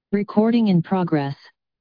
Recording in progress.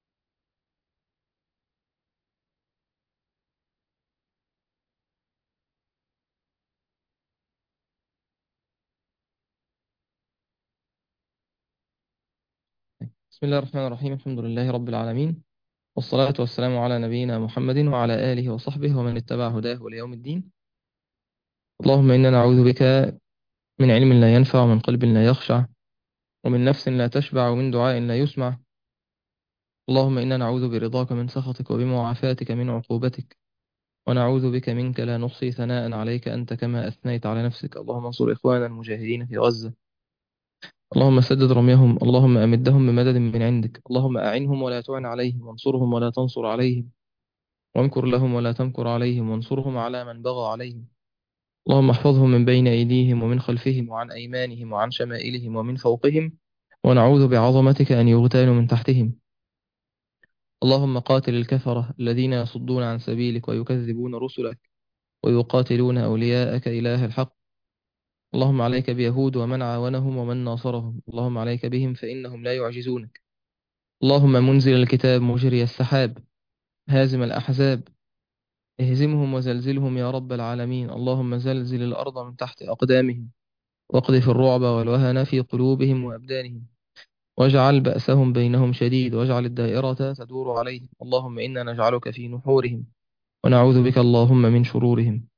بسم الله الرحمن الرحيم الحمد لله رب العالمين والصلاة والسلام على نبينا محمد وعلى آله وصحبه ومن اتبع هداه ليوم الدين اللهم إنا نعوذ بك من علم لا ينفع ومن قلب لا يخشع ومن نفس لا تشبع ومن دعاء لا يسمع اللهم إنا نعوذ برضاك من سخطك وبمعافاتك من عقوبتك ونعوذ بك منك لا نحصي ثناء عليك أنت كما أثنيت على نفسك اللهم انصر إخواننا المجاهدين في غزة اللهم سدد رميهم اللهم أمدهم بمدد من عندك اللهم أعنهم ولا تعن عليهم وانصرهم ولا تنصر عليهم وامكر لهم ولا تمكر عليهم وانصرهم على من بغى عليهم اللهم احفظهم من بين أيديهم ومن خلفهم وعن أيمانهم وعن شمائلهم ومن فوقهم ونعوذ بعظمتك أن يغتالوا من تحتهم اللهم قاتل الكفرة الذين يصدون عن سبيلك ويكذبون رسلك ويقاتلون أولياءك إله الحق اللهم عليك بيهود ومن عاونهم ومن ناصرهم اللهم عليك بهم فإنهم لا يعجزونك اللهم منزل الكتاب مجري السحاب هازم الأحزاب اهزمهم وزلزلهم يا رب العالمين اللهم زلزل الأرض من تحت أقدامهم واقذف الرعب والوهن في قلوبهم وأبدانهم واجعل بأسهم بينهم شديد واجعل الدائرة تدور عليهم اللهم إنا نجعلك في نحورهم ونعوذ بك اللهم من شرورهم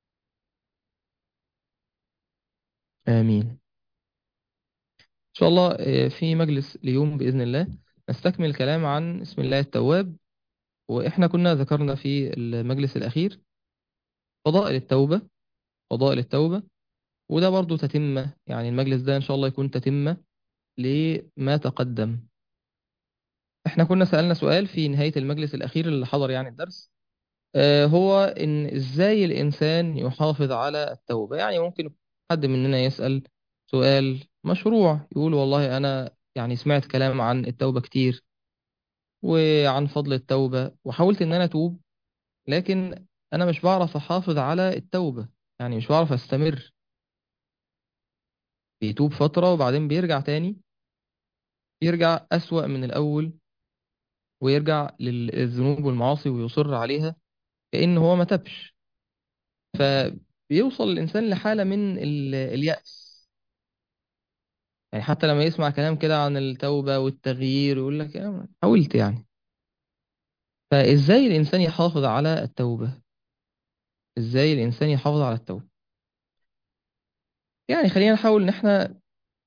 آمين إن شاء الله آه، في مجلس اليوم بإذن الله نستكمل الكلام عن اسم الله التواب وإحنا كنا ذكرنا في المجلس الأخير فضائل التوبة فضائل التوبة وده برضو تتمة يعني المجلس ده إن شاء الله يكون تتمة لما تقدم إحنا كنا سألنا سؤال في نهاية المجلس الأخير اللي حضر يعني الدرس آه، هو إن إزاي الإنسان يحافظ على التوبة يعني ممكن حد مننا يسأل سؤال مشروع يقول والله أنا يعني سمعت كلام عن التوبة كتير وعن فضل التوبة وحاولت إن أنا أتوب لكن أنا مش بعرف أحافظ على التوبة يعني مش بعرف أستمر بيتوب فترة وبعدين بيرجع تاني يرجع أسوأ من الأول ويرجع للذنوب والمعاصي ويصر عليها كأن هو ما تبش فبيوصل الإنسان لحالة من ال- اليأس يعني حتى لما يسمع كلام كده عن التوبة والتغيير يقول لك يا حاولت يعني فإزاي الإنسان يحافظ على التوبة إزاي الإنسان يحافظ على التوبة يعني خلينا نحاول إن إحنا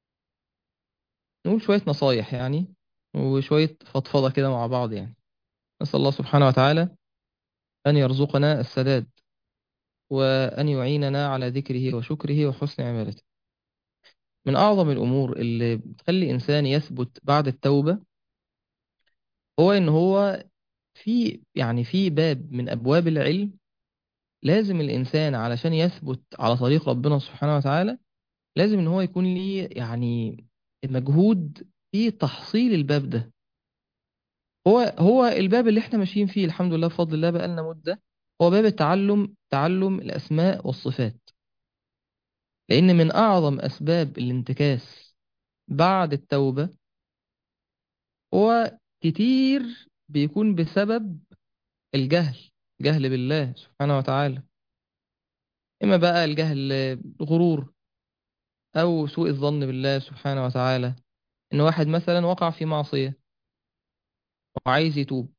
نقول شوية نصايح يعني وشوية فضفضة كده مع بعض يعني نسأل الله سبحانه وتعالى أن يرزقنا السداد وأن يعيننا على ذكره وشكره وحسن عبادته من أعظم الأمور اللي بتخلي إنسان يثبت بعد التوبة هو إن هو في يعني في باب من أبواب العلم لازم الإنسان علشان يثبت على طريق ربنا سبحانه وتعالى لازم إن هو يكون ليه يعني مجهود في تحصيل الباب ده هو هو الباب اللي احنا ماشيين فيه الحمد لله بفضل الله بقالنا مدة هو باب التعلم تعلم الأسماء والصفات لأن من أعظم أسباب الانتكاس بعد التوبة هو كتير بيكون بسبب الجهل جهل بالله سبحانه وتعالى إما بقى الجهل غرور أو سوء الظن بالله سبحانه وتعالى إن واحد مثلا وقع في معصية وعايز يتوب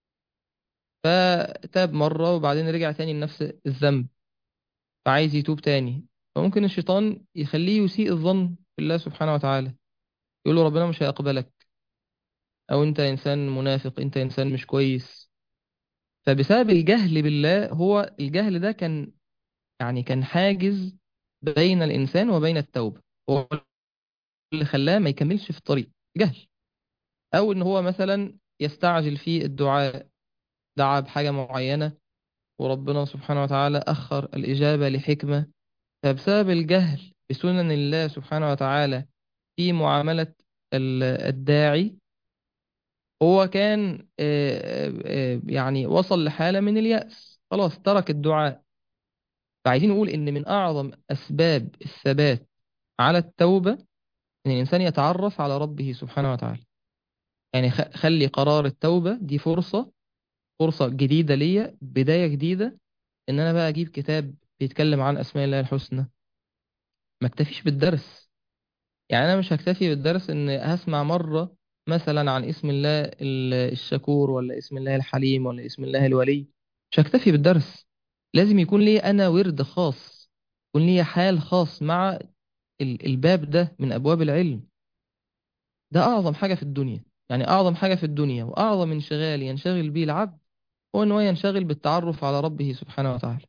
فتاب مرة وبعدين رجع تاني لنفس الذنب فعايز يتوب تاني فممكن الشيطان يخليه يسيء الظن بالله سبحانه وتعالى يقول له ربنا مش هيقبلك أو أنت إنسان منافق أنت إنسان مش كويس فبسبب الجهل بالله هو الجهل ده كان يعني كان حاجز بين الإنسان وبين التوبة هو اللي خلاه ما يكملش في الطريق جهل أو إن هو مثلا يستعجل في الدعاء دعا بحاجة معينة وربنا سبحانه وتعالى أخر الإجابة لحكمة فبسبب الجهل بسنن الله سبحانه وتعالى في معاملة ال- الداعي هو كان آه، آه، آه، يعني وصل لحالة من اليأس خلاص ترك الدعاء فعايزين نقول إن من أعظم أسباب الثبات على التوبة إن الإنسان يتعرف على ربه سبحانه وتعالى يعني خ- خلي قرار التوبة دي فرصة فرصة جديدة ليا بداية جديدة ان انا بقى اجيب كتاب بيتكلم عن اسماء الله الحسنى ما اكتفيش بالدرس يعني انا مش هكتفي بالدرس ان هسمع مرة مثلا عن اسم الله ال- الشكور ولا اسم الله الحليم ولا اسم الله الولي مش هكتفي بالدرس لازم يكون لي انا ورد خاص يكون لي حال خاص مع ال- الباب ده من ابواب العلم ده اعظم حاجة في الدنيا يعني اعظم حاجة في الدنيا واعظم انشغال ينشغل به العبد هو ان هو ينشغل بالتعرف على ربه سبحانه وتعالى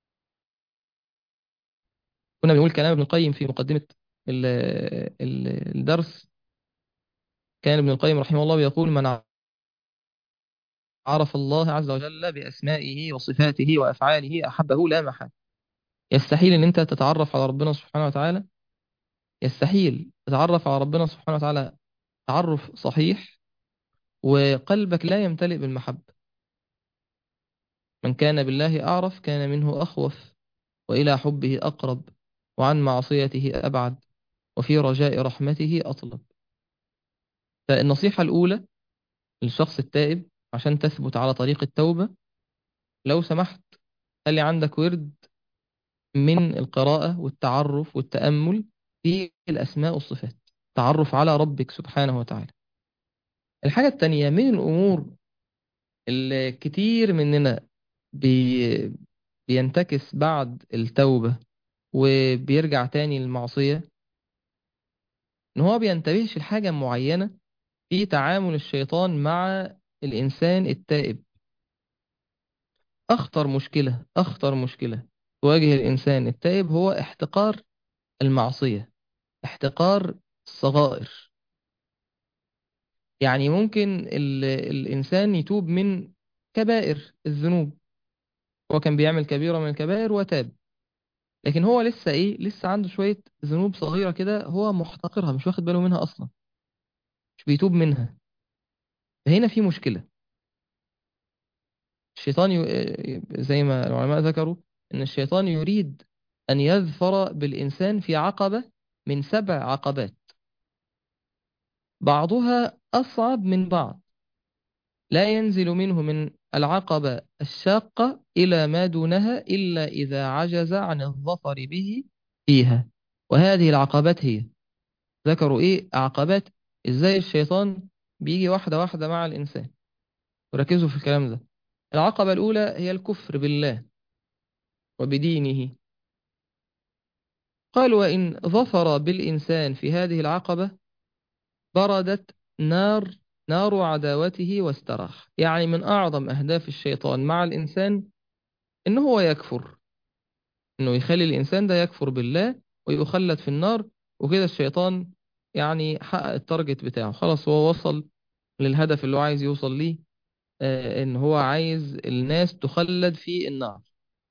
كنا بنقول كلام ابن القيم في مقدمة ال- ال- الدرس كان ابن القيم رحمه الله بيقول من عرف الله عز وجل بأسمائه وصفاته وأفعاله أحبه لا محالة يستحيل ان انت تتعرف على ربنا سبحانه وتعالى يستحيل تتعرف على ربنا سبحانه وتعالى تعرف صحيح وقلبك لا يمتلئ بالمحبة من كان بالله أعرف كان منه أخوف وإلى حبه أقرب وعن معصيته أبعد وفي رجاء رحمته أطلب فالنصيحة الأولى للشخص التائب عشان تثبت على طريق التوبة لو سمحت خلي عندك ورد من القراءة والتعرف والتأمل في الأسماء والصفات تعرف على ربك سبحانه وتعالى الحاجة التانية من الأمور اللي كتير مننا بي بينتكس بعد التوبة وبيرجع تاني للمعصية إن هو بينتبهش لحاجة معينة في تعامل الشيطان مع الإنسان التائب أخطر مشكلة أخطر مشكلة تواجه الإنسان التائب هو احتقار المعصية احتقار الصغائر يعني ممكن ال... الإنسان يتوب من كبائر الذنوب هو كان بيعمل كبيرة من الكبائر وتاب لكن هو لسه إيه لسه عنده شوية ذنوب صغيرة كده هو محتقرها مش واخد باله منها أصلا مش بيتوب منها فهنا في مشكلة الشيطان ي... زي ما العلماء ذكروا إن الشيطان يريد أن يظفر بالإنسان في عقبة من سبع عقبات بعضها أصعب من بعض لا ينزل منه من العقبة الشاقة إلى ما دونها إلا إذا عجز عن الظفر به فيها وهذه العقبات هي ذكروا إيه عقبات إزاي الشيطان بيجي واحدة واحدة مع الإنسان وركزوا في الكلام ده العقبة الأولى هي الكفر بالله وبدينه قال وإن ظفر بالإنسان في هذه العقبة بردت نار نار عداوته واستراح يعني من أعظم أهداف الشيطان مع الإنسان إن هو يكفر إنه يخلي الإنسان ده يكفر بالله ويخلد في النار وكده الشيطان يعني حقق التارجت بتاعه خلاص هو وصل للهدف اللي هو عايز يوصل ليه آه إن هو عايز الناس تخلد في النار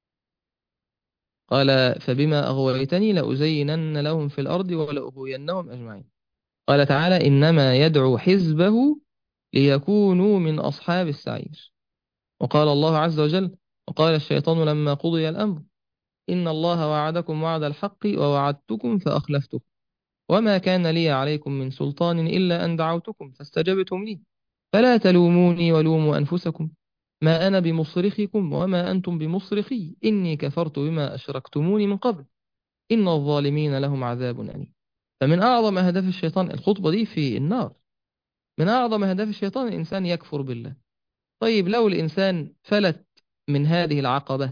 قال فبما أغويتني لأزينن لهم في الأرض ولأغوينهم أجمعين قال تعالى إنما يدعو حزبه ليكونوا من أصحاب السعير وقال الله عز وجل وقال الشيطان لما قضي الأمر إن الله وعدكم وعد الحق ووعدتكم فأخلفتكم وما كان لي عليكم من سلطان إلا أن دعوتكم فاستجبتم لي فلا تلوموني ولوموا أنفسكم ما أنا بمصرخكم وما أنتم بمصرخي إني كفرت بما أشركتموني من قبل إن الظالمين لهم عذاب أليم فمن أعظم أهداف الشيطان الخطبة دي في النار من أعظم أهداف الشيطان الإنسان يكفر بالله طيب لو الإنسان فلت من هذه العقبة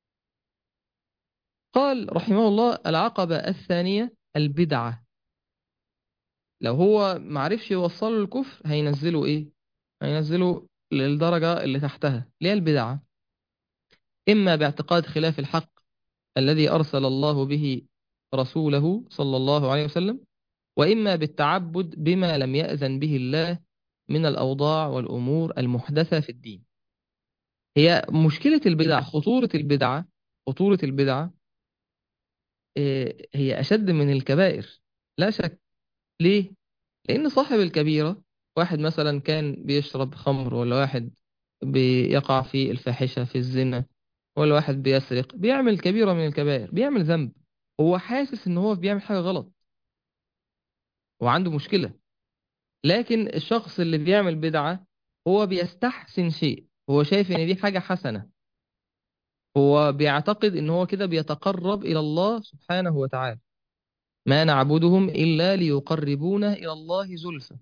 قال رحمه الله العقبة الثانية البدعة لو هو معرفش يوصله الكفر هينزله إيه هينزله للدرجة اللي تحتها اللي هي البدعة إما باعتقاد خلاف الحق الذي أرسل الله به رسوله صلى الله عليه وسلم وإما بالتعبد بما لم يأذن به الله من الأوضاع والأمور المحدثة في الدين هي مشكلة البدع خطورة البدعة خطورة البدعة إيه، هي أشد من الكبائر لا شك ليه؟ لأن صاحب الكبيرة واحد مثلا كان بيشرب خمر ولا واحد بيقع في الفاحشة في الزنا ولا واحد بيسرق بيعمل كبيرة من الكبائر بيعمل ذنب هو حاسس إن هو بيعمل حاجة غلط وعنده مشكلة لكن الشخص اللي بيعمل بدعة هو بيستحسن شيء هو شايف ان دي حاجة حسنة هو بيعتقد ان هو كده بيتقرب الى الله سبحانه وتعالى ما نعبدهم الا ليقربونا الى الله زلفى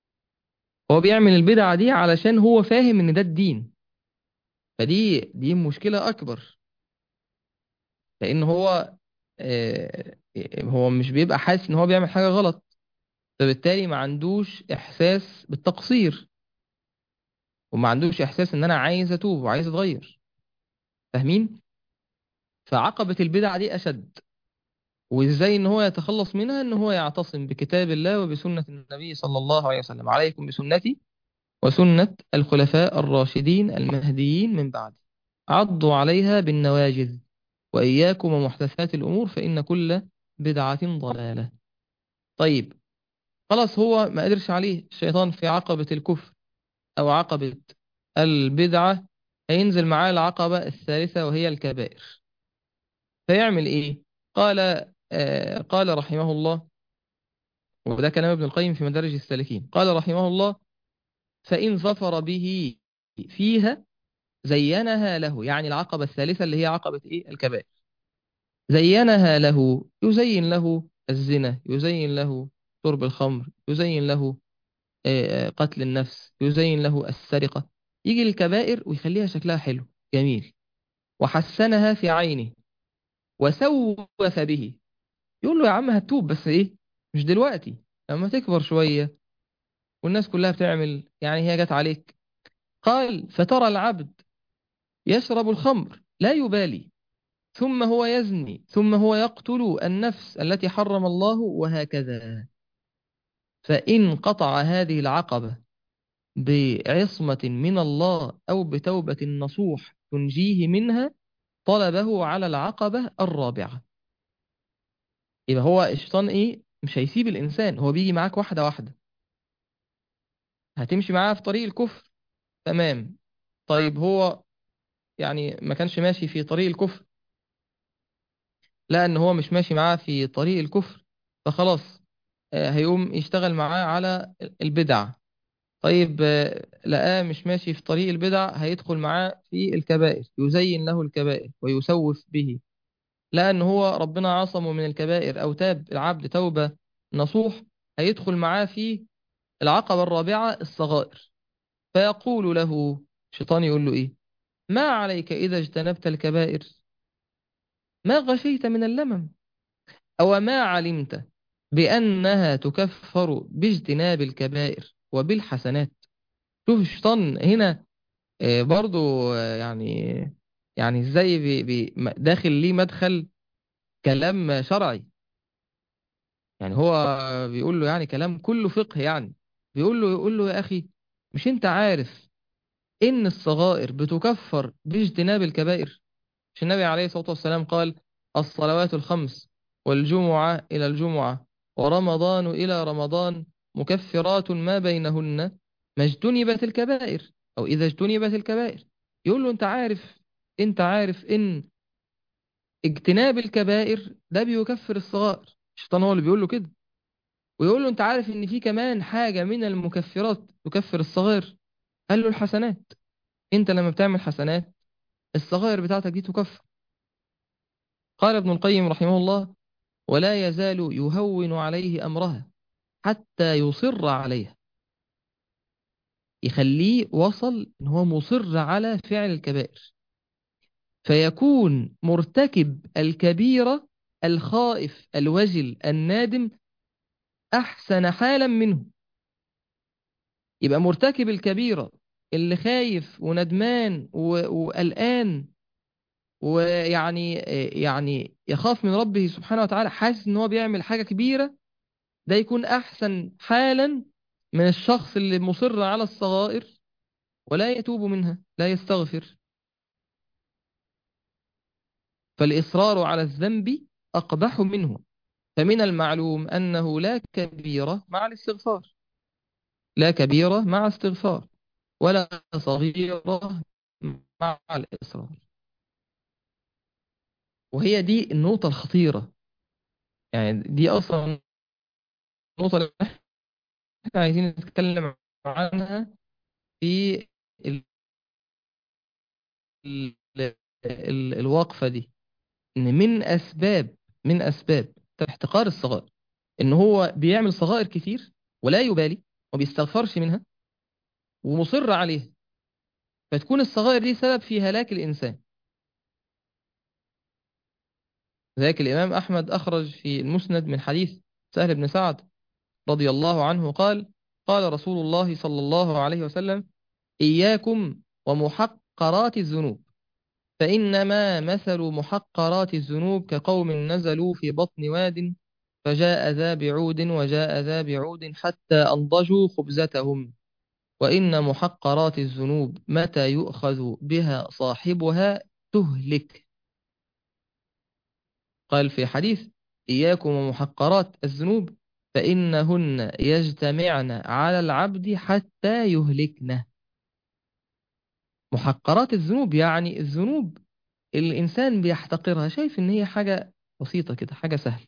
هو بيعمل البدعة دي علشان هو فاهم ان ده الدين فدي دي مشكلة اكبر لان هو آه، هو مش بيبقى حاسس ان هو بيعمل حاجة غلط فبالتالي ما عندوش احساس بالتقصير وما عندوش احساس ان انا عايز اتوب وعايز اتغير فاهمين فعقبة البدع دي اشد وازاي ان هو يتخلص منها ان هو يعتصم بكتاب الله وبسنة النبي صلى الله عليه وسلم عليكم بسنتي وسنة الخلفاء الراشدين المهديين من بعد عضوا عليها بالنواجذ وإياكم ومحدثات الأمور فإن كل بدعة ضلالة طيب خلاص هو ما قدرش عليه الشيطان في عقبة الكفر أو عقبة البدعة هينزل معاه العقبة الثالثة وهي الكبائر فيعمل إيه؟ قال آه قال رحمه الله وده كلام ابن القيم في مدارج السالكين قال رحمه الله فإن ظفر به فيها زينها له يعني العقبة الثالثة اللي هي عقبة إيه؟ الكبائر زينها له يزين له الزنا يزين له شرب الخمر يزين له آه، آه، قتل النفس يزين له السرقة يجي الكبائر ويخليها شكلها حلو جميل وحسنها في عينه وسوف به يقول له يا عم هتوب بس ايه مش دلوقتي لما تكبر شوية والناس كلها بتعمل يعني هي جت عليك قال فترى العبد يشرب الخمر لا يبالي ثم هو يزني ثم هو يقتل النفس التي حرم الله وهكذا فإن قطع هذه العقبة بعصمة من الله أو بتوبة نصوح تنجيه منها طلبه على العقبة الرابعة يبقى هو الشيطان إيه مش هيسيب الإنسان هو بيجي معاك واحدة واحدة هتمشي معاه في طريق الكفر تمام طيب هو يعني ما كانش ماشي في طريق الكفر لا ان هو مش ماشي معاه في طريق الكفر فخلاص آه، هيقوم يشتغل معاه على البدع طيب آه، لقاه مش ماشي في طريق البدع هيدخل معاه في الكبائر يزين له الكبائر ويسوف به لأن هو ربنا عصمه من الكبائر أو تاب العبد توبة نصوح هيدخل معاه في العقبة الرابعة الصغائر فيقول له الشيطان يقول له إيه ما عليك إذا اجتنبت الكبائر ما غشيت من اللمم أو ما علمت بأنها تكفر باجتناب الكبائر وبالحسنات شوف الشيطان هنا آه، برضو آه، يعني يعني ازاي بي بي م- داخل ليه مدخل كلام شرعي يعني هو بيقول له يعني كلام كله فقه يعني بيقول له يقول له يا أخي مش انت عارف ان الصغائر بتكفر باجتناب الكبائر مش النبي عليه الصلاة والسلام قال الصلوات الخمس والجمعة إلى الجمعة ورمضان إلى رمضان مكفرات ما بينهن ما اجتنبت الكبائر أو إذا اجتنبت الكبائر يقول له أنت عارف أنت عارف إن اجتناب الكبائر ده بيكفر الصغائر الشيطان هو اللي بيقول له كده ويقول له أنت عارف إن في كمان حاجة من المكفرات تكفر الصغائر قال له الحسنات أنت لما بتعمل حسنات الصغائر بتاعتك دي تكفر قال ابن القيم رحمه الله ولا يزال يهون عليه أمرها حتى يصر عليها يخليه وصل إن هو مصر على فعل الكبائر فيكون مرتكب الكبيرة الخائف الوجل النادم أحسن حالا منه يبقى مرتكب الكبيرة اللي خايف وندمان و- وقلقان ويعني يعني يخاف من ربه سبحانه وتعالى حاسس ان هو بيعمل حاجة كبيرة ده يكون أحسن حالا من الشخص اللي مصر على الصغائر ولا يتوب منها لا يستغفر فالإصرار على الذنب أقبح منه فمن المعلوم أنه لا كبيرة مع الاستغفار لا كبيرة مع استغفار ولا صغيرة مع الإصرار وهي دي النقطة الخطيرة يعني دي أصلا النقطة اللي احنا عايزين نتكلم عنها في ال... ال... ال... الوقفة دي ان من اسباب من اسباب احتقار الصغائر ان هو بيعمل صغائر كتير ولا يبالي وما بيستغفرش منها ومصر عليها فتكون الصغائر دي سبب في هلاك الإنسان ذلك الإمام أحمد أخرج في المسند من حديث سهل بن سعد رضي الله عنه قال قال رسول الله صلى الله عليه وسلم إياكم ومحقرات الذنوب فإنما مثل محقرات الذنوب كقوم نزلوا في بطن واد فجاء ذا بعود وجاء ذا بعود حتى أنضجوا خبزتهم وإن محقرات الذنوب متى يؤخذ بها صاحبها تهلك قال في حديث إياكم ومحقرات الذنوب فإنهن يجتمعن على العبد حتى يهلكنه محقرات الذنوب يعني الذنوب الإنسان بيحتقرها شايف إن هي حاجة بسيطة كده حاجة سهلة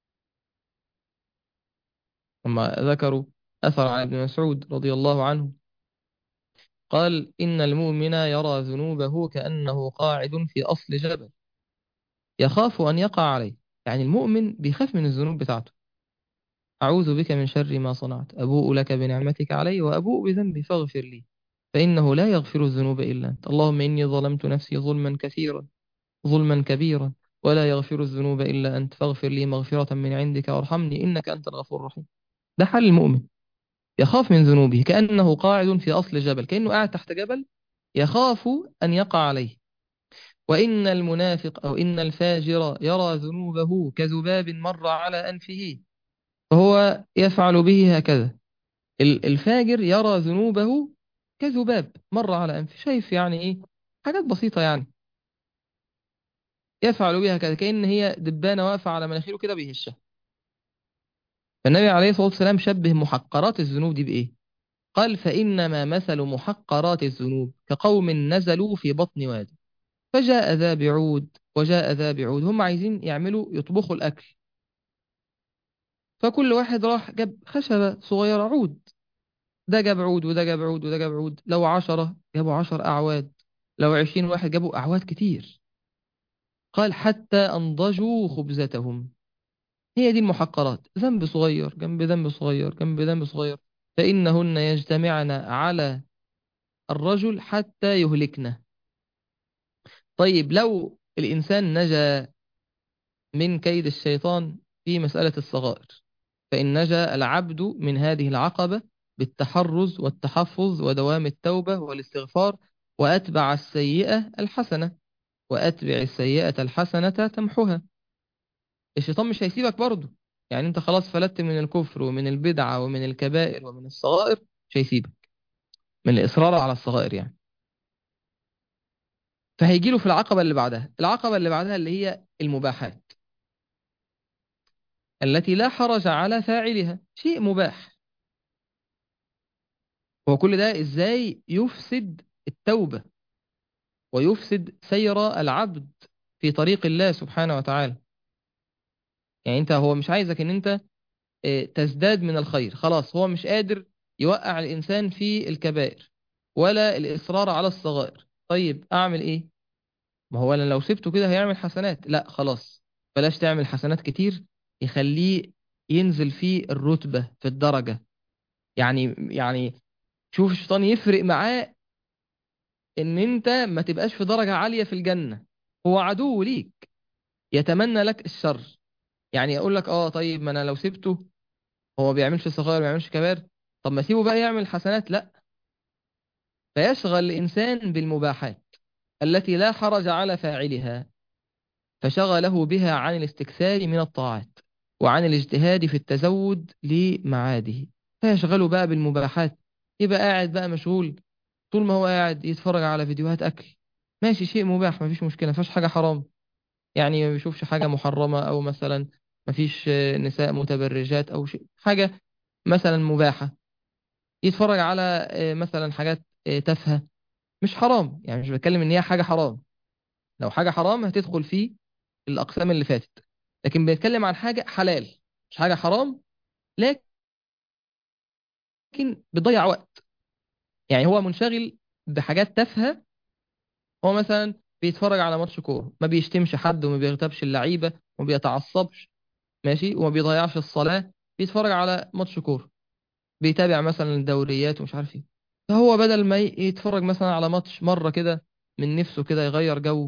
لما ذكروا أثر عن ابن مسعود رضي الله عنه قال إن المؤمن يرى ذنوبه كأنه قاعد في أصل جبل يخاف أن يقع عليه يعني المؤمن بيخاف من الذنوب بتاعته أعوذ بك من شر ما صنعت أبوء لك بنعمتك علي وأبوء بذنبي فاغفر لي فإنه لا يغفر الذنوب إلا أنت اللهم إني ظلمت نفسي ظلما كثيرا ظلما كبيرا ولا يغفر الذنوب إلا أنت فاغفر لي مغفرة من عندك وارحمني إنك أنت الغفور الرحيم ده حال المؤمن يخاف من ذنوبه كأنه قاعد في أصل جبل كأنه قاعد تحت جبل يخاف أن يقع عليه وإن المنافق أو إن الفاجر يرى ذنوبه كذباب مر على أنفه فهو يفعل به هكذا ال- الفاجر يرى ذنوبه كذباب مر على أنفه شايف يعني إيه حاجات بسيطة يعني يفعل بها كذا كأن هي دبانة واقفة على مناخيره كده بيهشها فالنبي عليه الصلاة والسلام شبه محقرات الذنوب دي بإيه قال فإنما مثل محقرات الذنوب كقوم نزلوا في بطن وادي فجاء ذا بعود وجاء ذا بعود هم عايزين يعملوا يطبخوا الأكل فكل واحد راح جاب خشبة صغيرة عود ده جاب عود وده جاب عود وده جاب عود لو عشرة جابوا عشر أعواد لو عشرين واحد جابوا أعواد كتير قال حتى أنضجوا خبزتهم هي دي المحقرات ذنب صغير جنب ذنب صغير جنب ذنب صغير فإنهن يجتمعن على الرجل حتى يهلكنه طيب لو الإنسان نجا من كيد الشيطان في مسألة الصغائر فإن نجا العبد من هذه العقبة بالتحرز والتحفظ ودوام التوبة والاستغفار وأتبع السيئة الحسنة وأتبع السيئة الحسنة تمحها الشيطان مش هيسيبك برضه يعني انت خلاص فلت من الكفر ومن البدعة ومن الكبائر ومن الصغائر مش هيسيبك من الإصرار على الصغائر يعني فهيجي له في العقبة اللي بعدها العقبة اللي بعدها اللي هي المباحات التي لا حرج على فاعلها شيء مباح هو كل ده ازاي يفسد التوبة ويفسد سير العبد في طريق الله سبحانه وتعالى يعني انت هو مش عايزك ان انت اه، تزداد من الخير خلاص هو مش قادر يوقع الإنسان في الكبائر ولا الإصرار على الصغائر طيب أعمل إيه ما هو أنا لو سبته كده هيعمل حسنات لا خلاص بلاش تعمل حسنات كتير يخليه ينزل في الرتبة في الدرجة يعني يعني شوف الشيطان يفرق معاه ان انت ما تبقاش في درجة عالية في الجنة هو عدو ليك يتمنى لك الشر يعني اقول لك اه طيب ما انا لو سبته هو ما بيعملش صغير ما بيعملش كبار طب ما سيبه بقى يعمل حسنات لا فيشغل الانسان بالمباحات التي لا حرج على فاعلها فشغله بها عن الاستكثار من الطاعات وعن الاجتهاد في التزود لمعاده فيشغله بقى بالمباحات يبقى قاعد بقى مشغول طول ما هو قاعد يتفرج على فيديوهات أكل ماشي شيء مباح مفيش مشكلة مفيش حاجة حرام يعني ما بيشوفش حاجة محرمة أو مثلا مفيش آه، نساء متبرجات أو شيء حاجة مثلا مباحة يتفرج على آه، مثلا حاجات آه، تافهة مش حرام يعني مش بتكلم إن هي حاجة حرام لو حاجة حرام هتدخل في الأقسام اللي فاتت لكن بنتكلم عن حاجة حلال مش حاجة حرام لكن بتضيع وقت يعني هو منشغل بحاجات تافهة هو مثلا بيتفرج على ماتش كورة ما بيشتمش حد وما بيغتابش اللعيبة وما بيتعصبش ماشي وما بيضيعش الصلاة بيتفرج على ماتش كورة بيتابع مثلا الدوريات ومش عارف ايه فهو بدل ما ي- يتفرج مثلا على ماتش مرة كده من نفسه كده يغير جو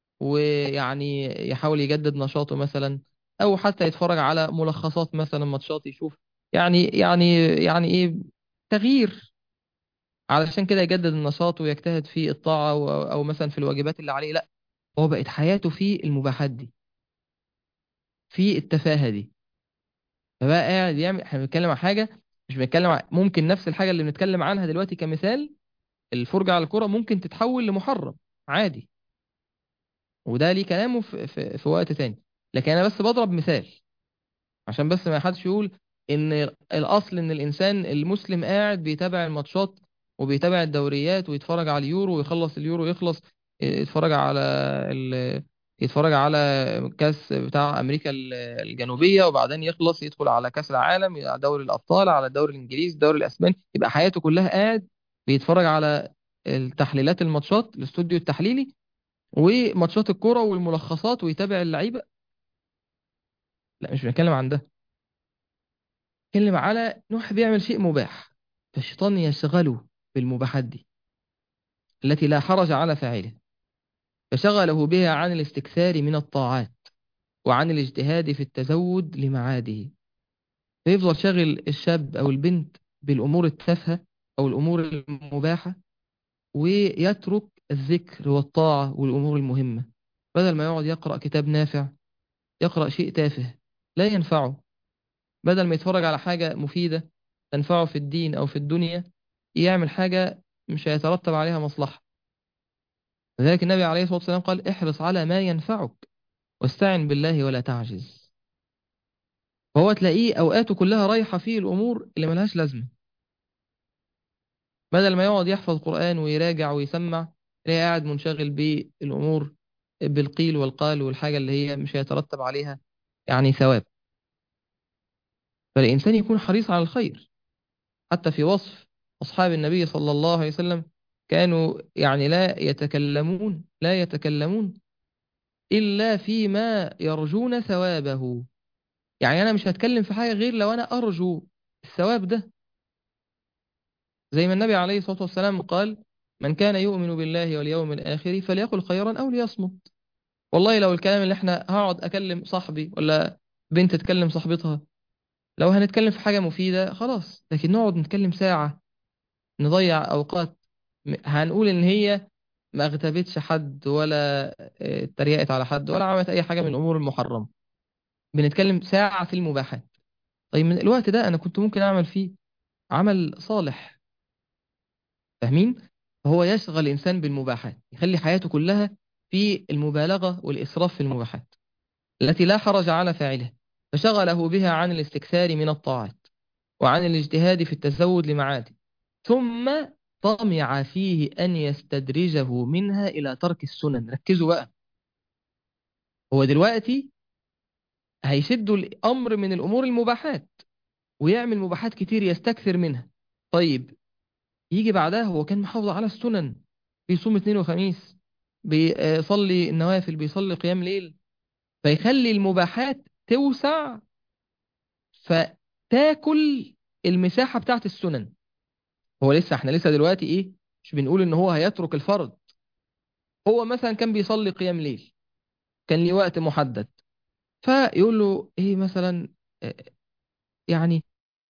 ويعني يحاول يجدد نشاطه مثلا او حتى يتفرج على ملخصات مثلا ماتشات يشوف يعني يعني يعني ايه تغيير علشان كده يجدد النشاط ويجتهد في الطاعة او أو مثلا في الواجبات اللي عليه لا هو بقت حياته في المباحات دي في التفاهة دي فبقى قاعد يعمل احنا بنتكلم عن حاجة مش بنتكلم عن ممكن نفس الحاجة اللي بنتكلم عنها دلوقتي كمثال الفرجة على الكرة ممكن تتحول لمحرم عادي وده ليه كلامه في, في, في وقت تاني لكن انا بس بضرب مثال عشان بس ما حدش يقول ان الاصل ان الانسان المسلم قاعد بيتابع الماتشات وبيتابع الدوريات ويتفرج على اليورو ويخلص اليورو يخلص يتفرج على ال... يتفرج على كاس بتاع امريكا ال- الجنوبيه وبعدين يخلص يدخل على كاس العالم على دوري الابطال على الدوري الانجليزي الدوري الاسباني يبقى حياته كلها قاعد بيتفرج على التحليلات الماتشات الاستوديو التحليلي وماتشات الكرة والملخصات ويتابع اللعيبة لا مش بنتكلم عن ده بنتكلم على نوح بيعمل شيء مباح فالشيطان يشغله بالمباحات دي التي لا حرج على فاعله فشغله بها عن الاستكثار من الطاعات وعن الاجتهاد في التزود لمعاده فيفضل شاغل الشاب أو البنت بالأمور التافهة أو الأمور المباحة ويترك الذكر والطاعة والأمور المهمة بدل ما يقعد يقرأ كتاب نافع يقرأ شيء تافه لا ينفعه بدل ما يتفرج على حاجة مفيدة تنفعه في الدين أو في الدنيا يعمل حاجة مش هيترتب عليها مصلحة لذلك النبي عليه الصلاة والسلام قال احرص على ما ينفعك واستعن بالله ولا تعجز فهو تلاقيه أوقاته كلها رايحة في الأمور اللي ملهاش لازمة بدل ما يقعد يحفظ قرآن ويراجع ويسمع تلاقيه قاعد منشغل بالأمور بالقيل والقال والحاجة اللي هي مش هيترتب عليها يعني ثواب فالإنسان يكون حريص على الخير حتى في وصف أصحاب النبي صلى الله عليه وسلم كانوا يعني لا يتكلمون لا يتكلمون إلا فيما يرجون ثوابه يعني أنا مش هتكلم في حاجة غير لو أنا أرجو الثواب ده زي ما النبي عليه الصلاة والسلام قال من كان يؤمن بالله واليوم الآخر فليقل خيرا أو ليصمت والله لو الكلام اللي احنا هقعد أكلم صاحبي ولا بنت تكلم صاحبتها لو هنتكلم في حاجة مفيدة خلاص لكن نقعد نتكلم ساعة نضيع أوقات م- هنقول إن هي ما اغتابتش حد ولا آه، اتريقت على حد ولا عملت أي حاجة من الأمور المحرمة بنتكلم ساعة في المباحات طيب من الوقت ده أنا كنت ممكن أعمل فيه عمل صالح فاهمين؟ فهو يشغل الإنسان بالمباحات يخلي حياته كلها في المبالغة والإسراف في المباحات التي لا حرج على فاعلها فشغله بها عن الاستكثار من الطاعات وعن الاجتهاد في التزود لمعاده ثم طمع فيه أن يستدرجه منها إلى ترك السنن ركزوا بقى هو دلوقتي هيشدوا الأمر من الأمور المباحات ويعمل مباحات كتير يستكثر منها طيب يجي بعدها هو كان محافظ على السنن بيصوم اثنين وخميس بيصلي النوافل بيصلي قيام ليل فيخلي المباحات توسع فتاكل المساحة بتاعت السنن هو لسه احنا لسه دلوقتي ايه مش بنقول ان هو هيترك الفرض هو مثلا كان بيصلي قيام ليل كان ليه وقت محدد فيقول له ايه مثلا آه، يعني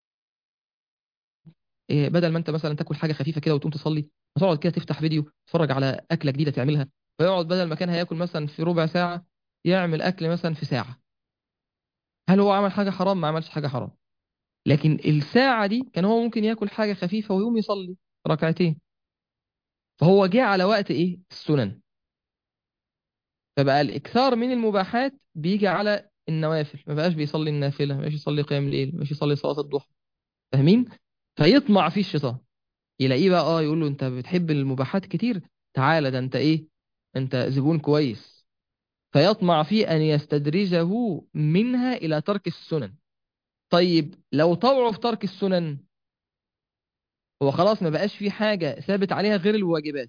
إيه بدل ما انت مثلا تاكل حاجه خفيفه كده وتقوم تصلي هتقعد كده تفتح فيديو تتفرج على اكله جديده تعملها فيقعد بدل ما كان هياكل مثلا في ربع ساعه يعمل اكل مثلا في ساعه هل هو عمل حاجه حرام ما عملش حاجه حرام لكن الساعه دي كان هو ممكن ياكل حاجه خفيفه ويقوم يصلي ركعتين فهو جه على وقت ايه السنن فبقى الاكثار من المباحات بيجي على النوافل ما بقاش بيصلي النافله ما بقاش يصلي قيام الليل ما بقاش يصلي صلاه الضحى فاهمين فيطمع فيه الشيطان يلاقيه بقى اه يقول له انت بتحب المباحات كتير تعالى ده انت ايه انت زبون كويس فيطمع فيه ان يستدرجه منها الى ترك السنن طيب لو طوعه في ترك السنن هو خلاص ما بقاش في حاجة ثابت عليها غير الواجبات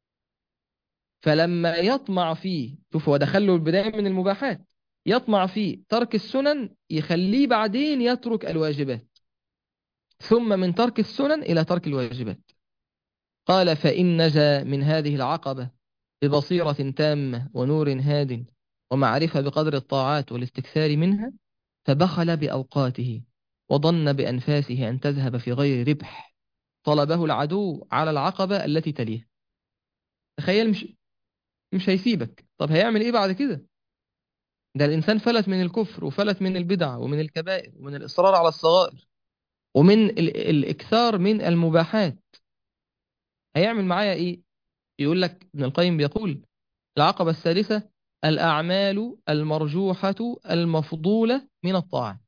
فلما يطمع فيه شوف هو دخله البداية من المباحات يطمع فيه ترك السنن يخليه بعدين يترك الواجبات ثم من ترك السنن إلى ترك الواجبات قال فإن نجا من هذه العقبة ببصيرة تامة ونور هاد ومعرفة بقدر الطاعات والاستكثار منها فبخل بأوقاته وظن بأنفاسه أن تذهب في غير ربح طلبه العدو على العقبة التي تليها تخيل مش مش هيسيبك طب هيعمل ايه بعد كده ده الإنسان فلت من الكفر وفلت من البدع ومن الكبائر ومن الإصرار على الصغائر ومن ال الإكثار من المباحات هيعمل معايا ايه يقول لك ابن القيم بيقول العقبة الثالثة الأعمال المرجوحة المفضولة من الطاعات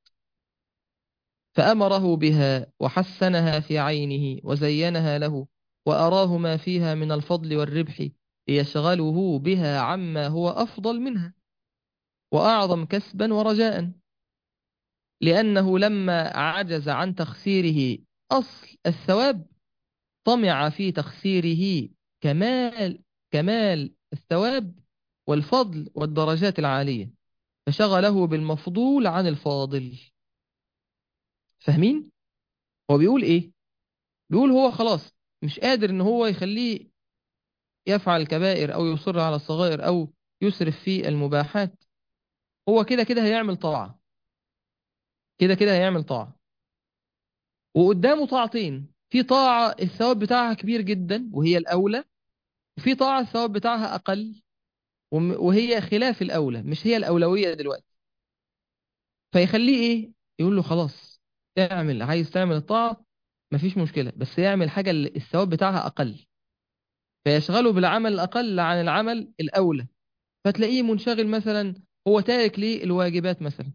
فأمره بها وحسنها في عينه وزينها له وأراه ما فيها من الفضل والربح ليشغله بها عما هو أفضل منها وأعظم كسبا ورجاء لأنه لما عجز عن تخسيره أصل الثواب طمع في تخسيره كمال كمال الثواب والفضل والدرجات العالية فشغله بالمفضول عن الفاضل فاهمين؟ هو بيقول ايه؟ بيقول هو خلاص مش قادر ان هو يخليه يفعل الكبائر او يصر على الصغائر او يسرف في المباحات هو كده كده هيعمل طاعة كده كده هيعمل طاعة وقدامه طاعتين في طاعة الثواب بتاعها كبير جدا وهي الأولى وفي طاعة الثواب بتاعها أقل وهي خلاف الأولى مش هي الأولوية دلوقتي فيخليه إيه يقول له خلاص اعمل عايز تعمل الطاعة مفيش مشكلة بس يعمل حاجة اللي الثواب بتاعها أقل فيشغله بالعمل الأقل عن العمل الأولى فتلاقيه منشغل مثلا هو تارك ليه الواجبات مثلا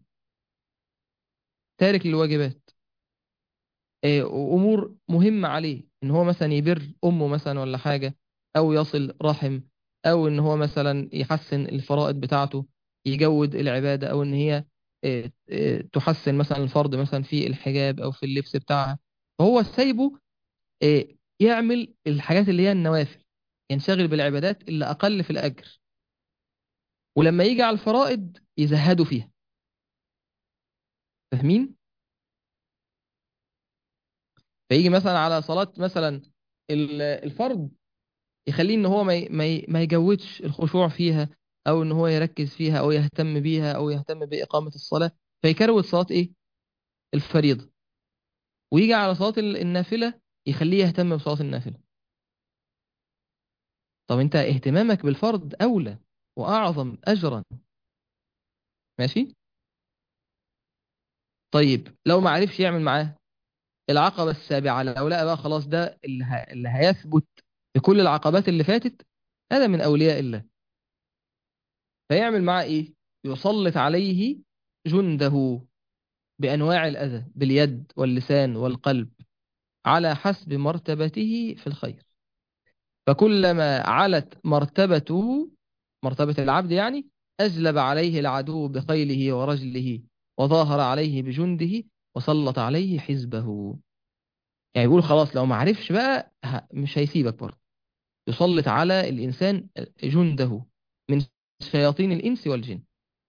تارك للواجبات أمور مهمة عليه إن هو مثلا يبر أمه مثلا ولا حاجة أو يصل رحم أو إن هو مثلا يحسن الفرائض بتاعته يجود العبادة أو إن هي تحسن مثلا الفرض مثلا في الحجاب أو في اللبس بتاعها فهو سايبه يعمل الحاجات اللي هي النوافل ينشغل بالعبادات اللي أقل في الأجر ولما يجي على الفرائض يزهدوا فيها فاهمين؟ فيجي مثلا على صلاة مثلا الفرض يخليه ان هو ما ما يجودش الخشوع فيها او ان هو يركز فيها او يهتم بيها او يهتم بإقامة الصلاة فيكروت صلاة ايه الفريضة ويجي على صلاة النافلة يخليه يهتم بصلاة النافلة طب انت اهتمامك بالفرض اولى واعظم اجرا ماشي طيب لو ما عرفش يعمل معاه العقبة السابعة لو لقى بقى خلاص ده اللي, ه... اللي هيثبت بكل العقبات اللي فاتت هذا من أولياء الله فيعمل معاه إيه يسلط عليه جنده بأنواع الأذى باليد واللسان والقلب على حسب مرتبته في الخير فكلما علت مرتبته مرتبة العبد يعني أجلب عليه العدو بخيله ورجله وظاهر عليه بجنده وسلط عليه حزبه يعني يقول خلاص لو ما عرفش بقى مش هيسيبك برضه يسلط على الإنسان جنده من شياطين الإنس والجن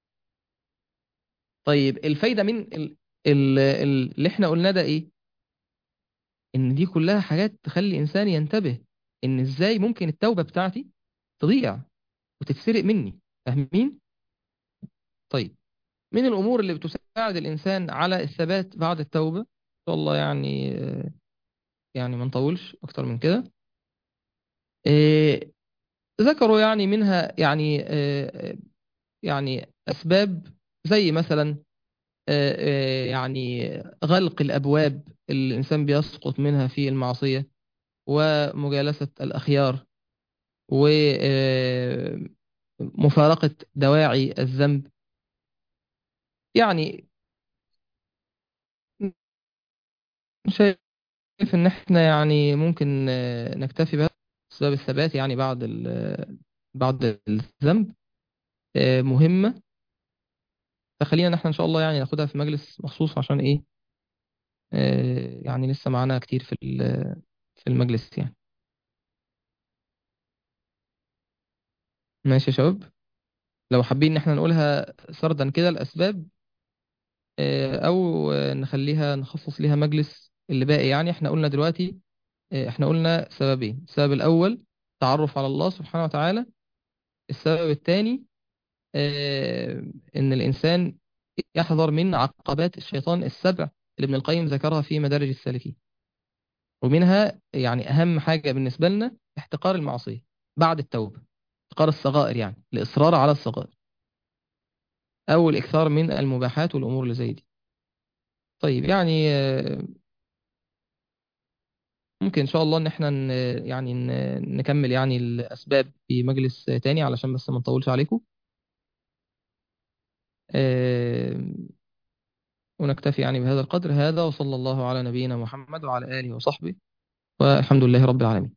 طيب الفايدة من ال ال اللي احنا قلنا ده ايه ان دي كلها حاجات تخلي الإنسان ينتبه ان ازاي ممكن التوبة بتاعتي تضيع وتتسرق مني فاهمين طيب من الأمور اللي بتساعد الإنسان على الثبات بعد التوبة إن شاء الله يعني يعني ما نطولش أكتر من كده إيه ذكروا يعني منها يعني إيه يعني أسباب زي مثلا إيه يعني غلق الأبواب اللي الإنسان بيسقط منها في المعصية ومجالسة الأخيار ومفارقة دواعي الذنب يعني شايف ان احنا يعني ممكن نكتفي بها بسبب الثبات يعني بعد بعد الذنب مهمة فخلينا احنا ان شاء الله يعني ناخدها في مجلس مخصوص عشان ايه يعني لسه معانا كتير في في المجلس يعني ماشي يا شباب لو حابين ان احنا نقولها سردا كده الاسباب آه، او آه، نخليها نخصص ليها مجلس اللي باقي يعني احنا قلنا دلوقتي آه، احنا قلنا سببين السبب الاول تعرف على الله سبحانه وتعالى السبب الثاني ان الانسان يحذر من عقبات الشيطان السبع اللي ابن القيم ذكرها في مدارج السالكين ومنها يعني اهم حاجة بالنسبة لنا احتقار المعصية بعد التوبة احتقار الصغائر يعني الاصرار على الصغائر او الاكثار من المباحات والامور اللي زي دي طيب يعني آه، ممكن إن شاء الله إن إحنا ن- يعني ن- نكمل يعني الأسباب في مجلس تاني علشان بس ما نطولش عليكم آه، ونكتفي يعني بهذا القدر هذا وصلى الله على نبينا محمد وعلى آله وصحبه والحمد لله رب العالمين